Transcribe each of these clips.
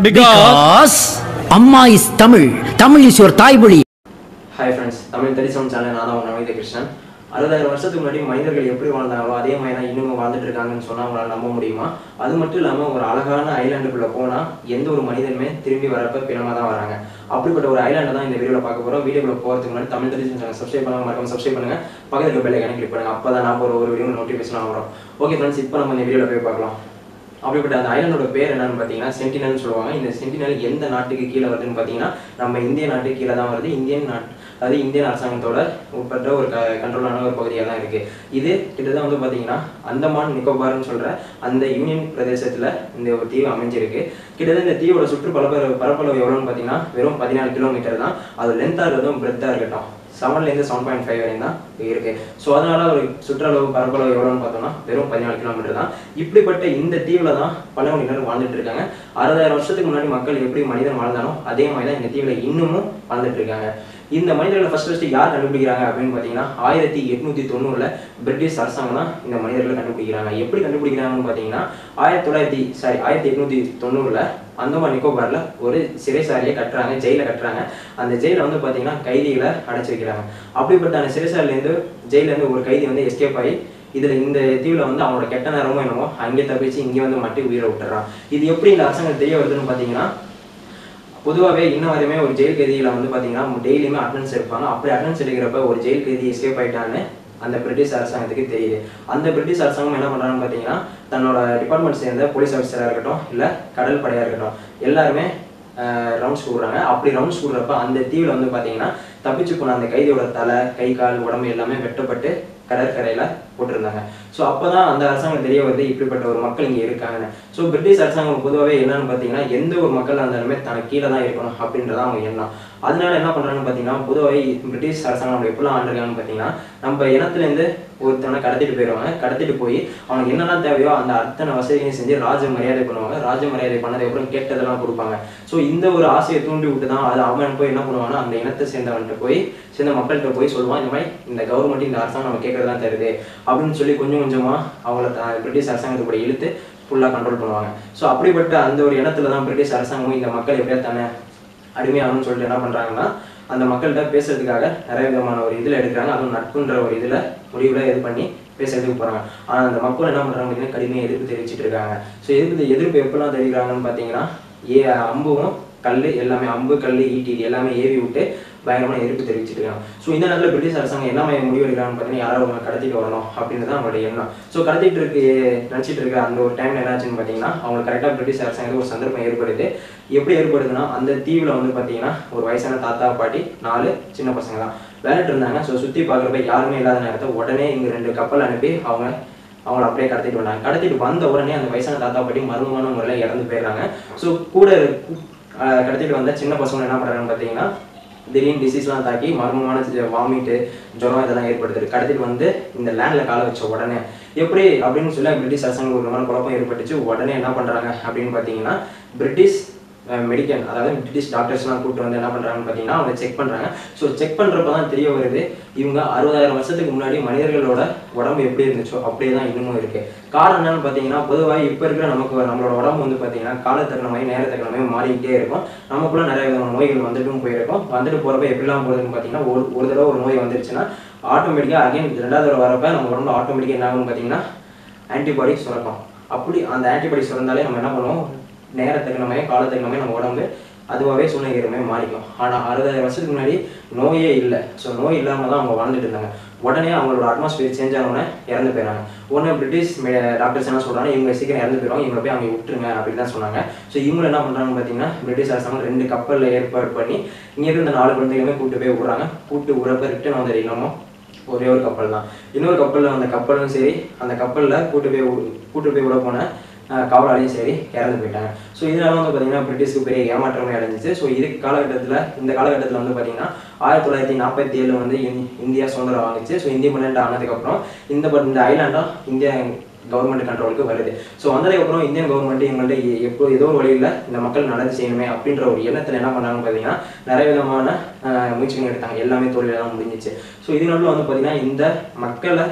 Because அம்மா is Tamil Tamil is your தாய்மொழி hi friends Tamil தெரிசவன் சேனல் நான் தான் உங்கள் நவீத கிருஷ்ணன் அறுபதாயிரம் வருஷத்துக்கு முன்னாடி மனிதர்கள் எப்படி வாழ்ந்தாங்களோ அதே மாதிரி தான் இன்னும் வாழ்ந்துட்டு இருக்காங்கன்னு சொன்னால் அவங்களால நம்ப முடியுமா அது மட்டும் இல்லாமல் ஒரு அழகான ஐலாண்டுக்குள்ளே போனால் எந்த ஒரு மனிதனுமே திரும்பி வரப்ப பிணமாக தான் வராங்க அப்படிப்பட்ட ஒரு ஐலாண்டை தான் இந்த வீடியோவில் பார்க்க போகிறோம் வீடியோக்குள்ள போகிறதுக்கு முன்னாடி தமிழ் தெரிசவன் சேனல் சப்ஸ்கிரைப் பண்ணுங்க மறக்காம சப்ஸ்கிரைப் பண்ணுங்க பக்கத்தில் பெல் ஐக்கான கிளிக் பண்ணுங்க அப்போ தான் நான் ஒரு ஒரு வீடியோ நோட்டிஃபிகேஷன் வரும் ஓகே ஃப்ரெண்ட்ஸ் இப்போ நம்ம இந்த வீடியோவில் போய் பார்க்கலாம் அப்படிப்பட்ட அந்த ஐலாண்டோட பேர் என்னன்னு பார்த்தீங்கன்னா சென்டினல்னு சொல்லுவாங்க இந்த சென்டினல் எந்த நாட்டுக்கு கீழே வருதுன்னு பார்த்தீங்கன்னா நம்ம இந்திய நாட்டுக்கு கீழே தான் வருது இந்தியன் நாட் அதாவது இந்தியன் அரசாங்கத்தோட உட்பட்ட ஒரு க கண்ட்ரோலான ஒரு பகுதியாக தான் இருக்குது இது கிட்டத்தட்ட வந்து பார்த்தீங்கன்னா அந்தமான் நிக்கோபார்னு சொல்கிற அந்த யூனியன் பிரதேசத்தில் இந்த ஒரு தீவு அமைஞ்சிருக்கு கிட்டத்தட்ட இந்த தீவோட சுற்று பரப்பளவு பரப்பளவு எவ்வளோன்னு பார்த்தீங்கன்னா வெறும் பதினாலு கிலோமீட்டர் தான் அது லென்த்தாக இருக்கட்டும் பிரெத்தாக இருக்கட்டும் செவன்லேருந்து செவன் பாயிண்ட் ஃபைவ் வரையும் தான் இருக்கு ஸோ அதனால ஒரு சுற்றளவு பரப்பளவு எவ்வளோன்னு பார்த்தோம்னா வெறும் பதினாலு கிலோமீட்டர் தான் இப்படிப்பட்ட இந்த தீவில் தான் பழங்குடியினர் வாழ்ந்துட்டு இருக்காங்க அறுபதாயிரம் வருஷத்துக்கு முன்னாடி மக்கள் எப்படி மனிதன் வாழ்ந்தானோ அதே மாதிரி தான் இந்த தீவில் இன்னமும் வாழ்ந்துட்டு இருக்காங்க இந்த மனிதர்களை ஃபர்ஸ்ட் ஃபர்ஸ்ட் யார் கண்டுபிடிக்கிறாங்க அப்படின்னு பார்த்தீங்கன்னா ஆயிரத்தி எட்நூத்தி தொண்ணூறுல பிரிட்டிஷ் அரசாங்கம் தான் இந்த மனிதர்களை கண்டுபிடிக்கிறாங்க எப்படி கண்டுபிடிக்கிறாங்கன்னு பார்த்தீங்கன்னா ஆயிரத்தி தொள்ளாயிரத்தி சாரி ஆயிரத்தி எட்நூத்தி தொண்ணூறுல அந்தமான் நிக்கோபார்ல ஒரு சிறைசாலையை கட்டுறாங்க ஜெயில கட்டுறாங்க அந்த ஜெயில வந்து பார்த்தீங்கன்னா கைதிகளை அடைச்சு வைக்கிறாங்க அப்படிப்பட்ட அந்த சிறைசாலையிலேருந்து ஜெயிலேருந்து ஒரு கைதி வந்து எஸ்கேப் ஆகி இதுல இந்த தீவுல வந்து அவனோட கெட்ட நேரமோ என்னமோ அங்கே தப்பிச்சு இங்கே வந்து மட்டி உயிரை விட்டுறான் இது எப்படி இந்த அரசாங்கம் தெரிய வருதுன்னு பார்த்தீங்கன்னா பொதுவாகவே இன்ன வரையுமே ஒரு ஜெயில் கைதியில வந்து பார்த்தீங்கன்னா டெய்லியுமே அட்டன்ஸ் எடுப்பாங்க அப்படி அட்டன்ஸ் எடுக்கிறப்ப ஒரு ஜெயில் கைதி எஸ்கேப் ஆயிட்டான்னு அந்த பிரிட்டிஷ் அரசாங்கத்துக்கு தெரியுது அந்த பிரிட்டிஷ் அரசாங்கம் என்ன பண்றாங்கன்னு பார்த்தீங்கன்னா தன்னோட டிபார்ட்மெண்ட் சேர்ந்த போலீஸ் ஆஃபீஸராக இருக்கட்டும் இல்லை கடல் படையாக இருக்கட்டும் எல்லாருமே ரவுண்ட்ஸ் விடுறாங்க அப்படி ரவுண்ட்ஸ் விடுறப்ப அந்த தீவில் வந்து பார்த்தீங்கன்னா தப்பிச்சு போன அந்த கைதியோட தலை கை கால் உடம்பு எல்லாமே வெட்டப்பட்டு கடற்கரையில் போட்டிருந்தாங்க ஸோ அப்போ தான் அந்த அரசாங்கம் தெரிய வருது இப்படிப்பட்ட ஒரு மக்கள் இங்கே இருக்காங்கன்னு ஸோ பிரிட்டிஷ் அரசாங்கம் பொதுவாகவே என்னன்னு பார்த்தீங்கன்னா எந்த ஒரு மக்கள் இருந்தாலுமே தனக்கு கீழே தான் இருக்கணும் அப்படின்றதான் அவங்க எண்ணம் அதனால என்ன பண்ணுறாங்கன்னு பார்த்தீங்கன்னா பொதுவாகவே பிரிட்டிஷ் அரசாங்கம் நம்ம எப்படிலாம் ஆண்டிருக்காங்கன்னு பார்த்தீங்கன்னா நம்ம இனத்துலேருந்து ஒருத்தவனை கடத்திட்டு போயிடுவாங்க கடத்திட்டு போய் அவனுக்கு என்னெல்லாம் தேவையோ அந்த அத்தனை வசதியும் செஞ்சு ராஜ மரியாதை பண்ணுவாங்க ராஜ மரியாதை பண்ணதை அப்புறம் கேட்டதெல்லாம் கொடுப்பாங்க ஸோ இந்த ஒரு ஆசையை தூண்டி விட்டு தான் அது அவன் போய் என்ன பண்ணுவான்னா அந்த இனத்தை சேர்ந்தவன்கிட்ட போய் சேர்ந்த மக்கள்கிட்ட போய் சொல்லுவான் இந்த மாதிரி இந்த கவர்மெண்ட் இந்த அரசாங்கம் நம்ம கேட்கறதெல்லாம் தருது அப்படின்னு சொல்லி கொஞ்சம் கொஞ்சமாக அவங்கள த- பிரிட்டிஷ் அரசாங்கத்தை கூட இழுத்து ஃபுல்லாக கண்ட்ரோல் பண்ணுவாங்க ஸோ அப்படிப்பட்ட அந்த ஒரு இடத்துல தான் பிரிட்டிஷ் அரசாங்கமும் இந்த மக்கள் எப்படியா தானே அடிமையாகணும்னு சொல்லிட்டு என்ன பண்ணுறாங்கன்னா அந்த மக்கள்கிட்ட பேசுறதுக்காக நிறைய விதமான ஒரு இதில் எடுக்கிறாங்க அதுவும் நட்புன்ற ஒரு இதில் முடிவில் இது பண்ணி பேசுறதுக்கு போகிறாங்க ஆனால் அந்த மக்கள் என்ன பண்ணுறாங்க பார்த்தீங்கன்னா கடுமையாக எதிர்ப்பு தெரிவிச்சிட்டு இருக்காங்க ஸோ எதிர்ப்பு எதிர்ப்பு எப்படிலாம் தெரிவிக்கிறாங்கன்னு பார்த்தீங்கன்னா ஏ அம்பும் கல் எல்லாமே அம்பு கல் ஈட்டி இது எல்லாமே ஏவி விட்டு பயங்கரமான எதிர்ப்பு தெரிவிச்சிட்டு இருக்காங்க ஸோ இந்த நேரத்தில் பிரிட்டிஷ் அரசாங்கம் என்ன மாதிரி முடிவு எடுக்கிறாங்கன்னு பார்த்தீங்கன்னா யாரோ ஒருவங்க கடத்திட்டு வரணும் அப்படின்னு தான் அவங்களோட எண்ணம் ஸோ கடத்திட்டு இருக்கு நினச்சிட்டு இருக்க அந்த ஒரு டைம்ல என்னாச்சுன்னு பார்த்தீங்கன்னா அவங்களுக்கு கரெக்டாக பிரிட்டிஷ் அரசாங்கத்துக்கு ஒரு சந்தர்ப்பம் ஏற்படுது எப்படி ஏற்படுதுன்னா அந்த தீவில் வந்து பார்த்தீங்கன்னா ஒரு வயசான தாத்தா பாட்டி நாலு சின்ன பசங்க தான் விளையாட்டு இருந்தாங்க ஸோ சுற்றி பார்க்குறப்ப யாருமே இல்லாத நேரத்தை உடனே இங்கே ரெண்டு கப்பல் அனுப்பி அவங்க அவங்கள அப்படியே கடத்திட்டு வந்தாங்க கடத்திட்டு வந்த உடனே அந்த வயசான தாத்தா பாட்டி மர்மமான முறையில் இறந்து போயிடுறாங்க ஸோ கூட இருக்கு- ஆஹ் கடத்திட்டு வந்த சின்ன பசங்க என்ன பண்ணுறாங்கன்னு பார்த்தீங்கன்னா திடீர்னு டிசீஸ்லாம் தாக்கி மர்மமான வாமிட்டு ஜுரம் இதெல்லாம் ஏற்படுத்துது கடத்திட்டு வந்து இந்த லேண்டில் காலை வச்ச உடனே எப்படி அப்படின்னு சொல்லி பிரிட்டிஷ் அரசாங்கம் ஒரு விதமான குழப்பம் ஏற்பட்டுச்சு உடனே என்ன பண்ணுறாங்க அப்படின்னு பார்த்தீங்கன்னா பிரிட்டிஷ் மெடிக்கல் அதாவது பிரிட்டிஷ் டாக்டர்ஸ்லாம் கூப்பிட்டு வந்து என்ன பண்ணுறாங்கன்னு பார்த்தீங்கன்னா அவங்க செக் பண்ணுறாங்க ஸோ செக் பண்ணுறப்ப தான் தெரிய வருது இவங்க அறுபதாயிரம் வருஷத்துக்கு முன்னாடி மனிதர்களோட உடம்பு எப்படி இருந்துச்சோ அப்படியே தான் இன்னமும் இருக்கு காரணம் என்னன்னு பார்த்தீங்கன்னா பொதுவாக இப்போ இருக்கிற நமக்கு நம்மளோட உடம்பு வந்து பார்த்தீங்கன்னா காலத்தக்கன மாதிரி நேரத்தக்கன மாதிரி மாறிக்கிட்டே இருக்கும் நமக்குள்ள நிறைய விதமான நோய்கள் வந்துட்டும் போயிருக்கும் வந்துட்டு போகிறப்ப எப்படிலாம் போகுதுன்னு பார்த்தீங்கன்னா ஒரு ஒரு தடவை ஒரு நோய் வந்துருச்சுன்னா ஆட்டோமேட்டிக்காக அகைன் ரெண்டாவது தடவை வரப்ப நம்ம உடம்புல ஆட்டோமேட்டிக்காக என்ன ஆகும்னு பார்த்தீங்கன்னா ஆன்டிபாடி சுரக்கும் அப்படி அந்த ஆன்டிபாடி சுரந்தாலே நம்ம என்ன பண்ணுவோம் நேரத்துக்கு நம்ம காலத்துக்கு நம்ம நம்ம உடம்பு அதுவாகவே சூழ்நிலை மாறிக்கும் ஆனால் அறுபதாயிரம் வருஷத்துக்கு முன்னாடி நோயே இல்லை ஸோ நோய் இல்லாமல் தான் அவங்க வாழ்ந்துட்டு இருந்தாங்க உடனே அவங்களோட அட்மாஸ்பியர் சேஞ்ச் ஆனவுடனே இறந்து போயிறாங்க உடனே பிரிட்டிஷ் டாக்டர்ஸ் என்ன சொல்றாங்க இவங்க சீக்கிரம் இறந்து போயிடுவாங்க இவங்க போய் அவங்க விட்டுருங்க அப்படின்னு தான் சொன்னாங்க ஸோ இவங்க என்ன பண்றாங்கன்னு பார்த்தீங்கன்னா பிரிட்டிஷ் அரசாங்கம் ரெண்டு கப்பலில் ஏற்பாடு பண்ணி இங்கே இருந்து நாலு குழந்தைகளுமே கூட்டு போய் விடுறாங்க கூட்டு விடுறப்ப ரிட்டர்ன் வந்து இன்னமும் ஒரே ஒரு கப்பல் தான் இன்னொரு கப்பலில் அந்த கப்பலும் சரி அந்த கப்பலில் கூட்டு போய் வி- கூட்டு போய் விட போன அஹ், காவலாளியும் சரி இறந்து போயிட்டாங்க ஸோ இதனால வந்து பார்த்தீங்கன்னா பிரிட்டிஷ்க்கு பெரிய ஏமாற்றமே அடைஞ்சிச்சு ஸோ இதுக்கு காலகட்டத்தில் இந்த காலகட்டத்தில் வந்து பார்த்தீங்கன்னா ஆயிரத்தி தொள்ளாயிரத்தி நாற்பத்தி ஏழு வந்து இந்- இந்தியா சுதந்திரம் வாங்குச்சு ஸோ இண்டிபெண்ட் ஆனதுக்கப்புறம் இந்த பட் இந்த ஐலாண்டும் இந்தியா கவர்மெண்ட் கண்ட்ரோலுக்கு வருது ஸோ வந்ததுக்கப்புறம் இந்தியன் கவர்மெண்ட் இவங்கள்ட்ட எ- எப்போ ஏதோ ஒரு வழியில் இந்த மக்கள் நல்லது செய்யணுமே அப்படின்ற ஒரு எண்ணத்தில் என்ன பண்ணாங்கன்னு பார்த்தீங்கன்னா நிறைய விதமான அஹ், முயற்சிகள் எடுத்தாங்க எல்லாமே தோல்வியாக தான் முடிஞ்சிச்சு ஸோ இதனால வந்து பார்த்தீங்கன்னா இந்த மக்களை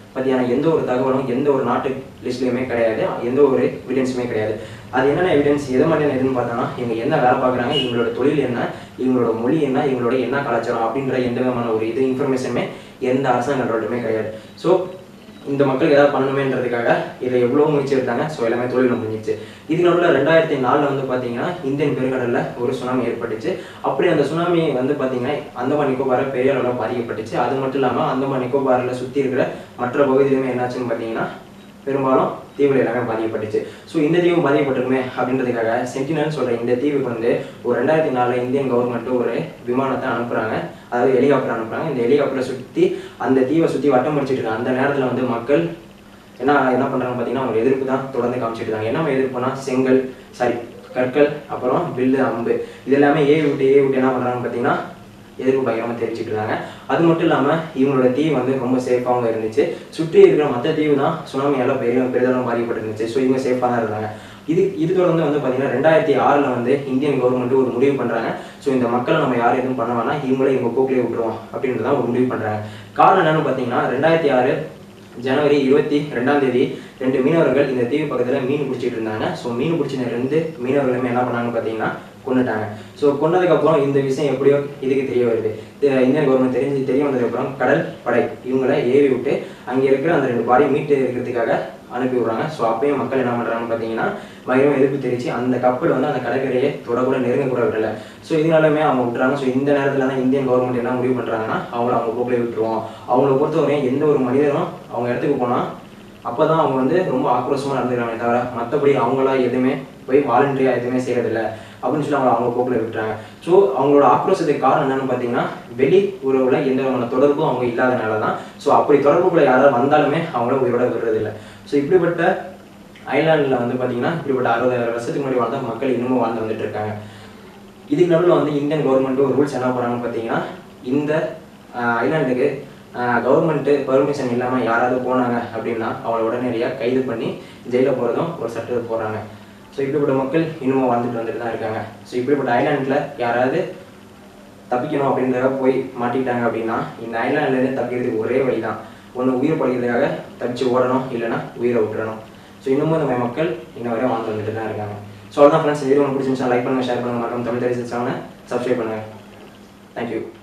பற்றியான எந்த ஒரு தகவலும் எந்த ஒரு நாட்டு லிஸ்ட்லையுமே கிடையாது எந்த ஒரு எவிடன்ஸுமே கிடையாது அது என்னென்ன எவிடன்ஸ் எது மாதிரியான எதுன்னு பார்த்தோன்னா இவங்க என்ன வேலை பார்க்குறாங்க இவங்களோட தொழில் என்ன இவங்களோட மொழி என்ன இவங்களோட என்ன கலாச்சாரம் அப்படின்ற எந்த விதமான ஒரு இது இன்ஃபர்மேஷனுமே எந்த அரசாங்கங்களோடமே கிடையாது ஸோ இந்த மக்களுக்கு ஏதாவது பண்ணணுமேன்றதுக்காக இதை எவ்வளோ முயற்சி எடுத்தாங்க ஸோ எல்லாமே தொழில் முடிஞ்சிச்சு இதுக்கு நடுவில் ரெண்டாயிரத்தி நாலில் வந்து பார்த்தீங்கன்னா இந்தியன் பெருங்கடலில் ஒரு சுனாமி ஏற்பட்டுச்சு அப்படி அந்த சுனாமி வந்து பார்த்தீங்கன்னா அந்தமான் நிக்கோபாரை பெரிய அளவில் பாதிக்கப்பட்டுச்சு அது மட்டும் இல்லாமல் அந்தமான் நிக்கோபாரில் சுற்றி இருக்கிற மற்ற பகுதியிலுமே என்னாச்சுன்னு பார்த்தீங்கன்னா பெரும்பாலும் தீவுகள் எல்லாமே பாதிக்கப்பட்டுச்சு ஸோ இந்த தீவு பாதிக்கப்பட்டிருக்குமே அப்படின்றதுக்காக சென்டினல் சொல்ற இந்த தீவுக்கு வந்து ஒரு ரெண்டாயிரத்தி நாலில் இந்தியன் கவர்மெண்ட் ஒரு விமானத்தை அனுப்புறாங்க அதாவது ஹெலிகாப்டர் அனுப்புறாங்க இந்த ஹெலிகாப்டரை சுற்றி அந்த தீவை சுற்றி வட்டம் முடிச்சிட்டு இருக்காங்க அந்த நேரத்தில் வந்து மக்கள் என்ன என்ன பண்றாங்க பார்த்தீங்கன்னா அவங்க எதிர்ப்பு தான் தொடர்ந்து காமிச்சிட்டு இருக்காங்க என்ன எதிர்ப்புனா செங்கல் சாரி கற்கள் அப்புறம் வில்லு அம்பு இது எல்லாமே ஏ விட்டு ஏ விட்டு என்ன பண்றாங்க பார்த்தீங்கன்னா எதிர்ப்பு பயங்கரமாக தெரிவிச்சிட்டு இருக்காங்க அது மட்டும் இல்லாமல் இவங்களோட தீவு வந்து ரொம்ப சேஃபாகவும் இருந்துச்சு சுற்றி இருக்கிற மற்ற தீவு தான் சுனாமியால பெரிய பெரிதளவு பாதிக்கப்பட்டிருந்துச்சு ஸோ இவங்க சேஃபாக தான் இருந்தாங்க இது இது தொடர்ந்து வந்து பார்த்தீங்கன்னா ரெண்டாயிரத்தி ஆறில் வந்து இந்தியன் கவர்மெண்ட் ஒரு முடிவு பண்ணுறாங்க ஸோ இந்த மக்களை நம்ம யாரும் எதுவும் பண்ண வேணாம் இவங்களே இவங்க போக்கிலே விட்டுருவோம் அப்படின்றத ஒரு முடிவு பண்ணுறாங்க காரணம் என்னன்னு பார்த்தீங்கன்னா ரெண்டாயிரத்தி ஆறு ஜனவரி இருபத்தி ரெண்டாம் தேதி ரெண்டு மீனவர்கள் இந்த தீவு பக்கத்தில் மீன் பிடிச்சிட்டு இருந்தாங்க ஸோ மீன் பிடிச்ச ரெண்டு மீனவர்களுமே என்ன பண்ணாங்கன்னு பார்த்தீங்கன்னா கொண்டுட்டாங்க ஸோ கொண்டதுக்கப்புறம் இந்த விஷயம் எப்படியோ இதுக்கு தெரிய வருது இது இந்தியன் கவர்மெண்ட் தெரிஞ்சு தெரிய வந்ததுக்கப்புறம் கடல் படை இவங்கள ஏவி விட்டு அங்கே இருக்கிற அந்த ரெண்டு பாடியை மீட்டு இருக்கிறதுக்காக அனுப்பி விடுறாங்க ஸோ அப்பயும் மக்கள் என்ன பண்ணுறாங்கன்னு பார்த்தீங்கன்னா பயங்கரம் எதிர்ப்பு தெரிவிச்சு அந்த கப்பல் வந்து அந்த கடற்கரையை தொடக்கூட நெருங்க கூட விடல ஸோ இதனாலுமே அவங்க விட்டுறாங்க ஸோ இந்த நேரத்தில் தான் இந்தியன் கவர்மெண்ட் என்ன முடிவு பண்ணுறாங்கன்னா அவங்கள அவங்க போக்கிலே விட்டுருவோம் அவங்கள பொறுத்தவரையும் எந்த ஒரு மனிதனும் அவங்க இடத்துக்கு போனால் அப்போ தான் அவங்க வந்து ரொம்ப ஆக்ரோஷமாக நடந்துக்கிறாங்க தவிர மற்றபடி அவங்களா எதுவுமே போய் வாலண்டரியாக எதுவுமே செய்யறதில்ல அப்படின்னு சொல்லி அவங்க அவங்க போக்கில் விட்டுறாங்க ஸோ அவங்களோட ஆக்ரோஷத்துக்கு காரணம் என்னன்னு பார்த்தீங்கன்னா வெளி உறவுல எந்த விதமான தொடர்பும் அவங்க இல்லாதனால தான் ஸோ அப்படி தொடர்புக்குள்ள யாராவது வந்தாலுமே அவங்கள உயிரோட விடுறதில்ல ஸோ இப்படிப்பட்ட ஐலாண்டில் வந்து பார்த்தீங்கன்னா இப்படிப்பட்ட அறுபதாயிரம் வருஷத்துக்கு முன்னாடி வாழ்ந்த மக்கள் இன்னமும் வாழ்ந்து வந்துட்டு இருக்காங்க இதுக்கு நடுவில் வந்து இந்தியன் கவர்மெண்ட் ஒரு ரூல்ஸ் என்ன போறாங்கன்னு பார்த்தீங்கன்னா இந்த ஐலாண்டுக்கு கவர்மெண்ட்டு பெர்மிஷன் இல்லாமல் யாராவது போனாங்க அப்படின்னா அவங்கள உடனடியாக கைது பண்ணி ஜெயிலில் போகிறதும் ஒரு சட்டத்தை போடுறாங்க ஸோ இப்படிப்பட்ட மக்கள் இன்னமும் வாழ்ந்துட்டு வந்துட்டு தான் இருக்காங்க ஸோ இப்படிப்பட்ட ஐலாண்டில் யாராவது தப்பிக்கணும் அப்படின்றத போய் மாட்டிக்கிட்டாங்க அப்படின்னா இந்த ஐலாண்ட்லேருந்து தப்பிக்கிறதுக்கு ஒரே வழி தான் ஒன்று உயிர் பழிக்கிறதுக்காக தப்பிச்சு ஓடணும் இல்லைன்னா உயிரை விட்டுறணும் ஸோ இன்னமும் நம்ம மக்கள் இன்ன வரையும் வாழ்ந்து வந்துட்டு தான் இருக்காங்க ஸோ அதான் ஃப்ரெண்ட்ஸ் வீடியோ உங்களுக்கு பிடிச்சிருந்துச்சா லைக் பண்ணுங்கள் ஷேர் பண்ணுங்கள் மற்றும் தமிழ் தெரிவிச்சு சப்ஸ்கிரைப் பண்ணுங்கள் தேங்க்யூ